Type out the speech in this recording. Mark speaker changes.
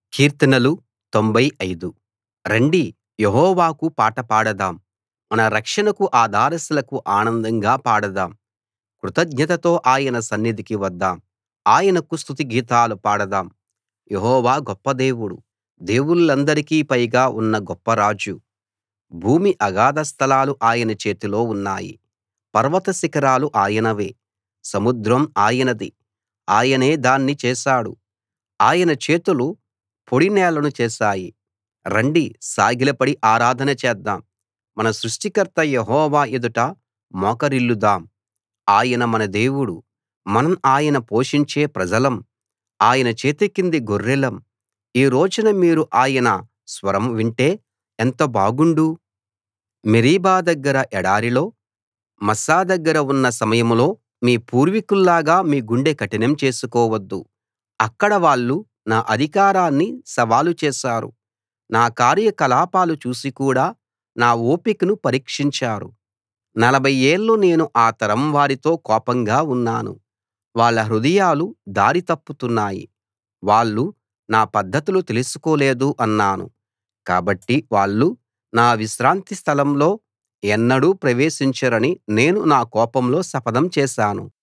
Speaker 1: కీర్తనలు 95 రండి యెహోవాకు పాట పాడదాం మన రక్షణకు ఆధారశిలకు ఆనందంగా పాడదాం కృతజ్ఞతతో ఆయన సన్నిధికి వద్దాం ఆయనకు స్తుతి గీతాలు పాడదాం యెహోవా గొప్ప దేవుడు దేవుళ్ళందరికీ పైగా ఉన్న గొప్ప రాజు భూమి అగాధ స్థలాలు ఆయన చేతిలో ఉన్నాయి పర్వత శిఖరాలు ఆయనవే సముద్రం ఆయనది ఆయనే దాన్ని చేశాడు ఆయన చేతులు పొడి నేలను చేశాయి రండి సాగిలపడి ఆరాధన చేద్దాం మన సృష్టికర్త యెహోవా ఎదుట మోకరిల్లుదాం ఆయన మన దేవుడు మనం ఆయన పోషించే ప్రజలం ఆయన చేతికింది గొర్రెలం ఈ రోజున మీరు ఆయన స్వరం వింటే ఎంత బాగుండు మెరీబా దగ్గర ఎడారిలో మస్సా దగ్గర ఉన్న సమయంలో మీ పూర్వీకుల్లాగా మీ గుండె కఠినం చేసుకోవద్దు అక్కడ వాళ్ళు నా అధికారాన్ని సవాలు చేశారు నా కార్యకలాపాలు చూసి కూడా నా ఓపికను పరీక్షించారు నలభై ఏళ్ళు నేను ఆ తరం వారితో కోపంగా ఉన్నాను వాళ్ళ హృదయాలు దారి తప్పుతున్నాయి వాళ్ళు నా పద్ధతులు తెలుసుకోలేదు అన్నాను కాబట్టి వాళ్ళు నా విశ్రాంతి స్థలంలో ఎన్నడూ ప్రవేశించరని నేను నా కోపంలో శపథం చేశాను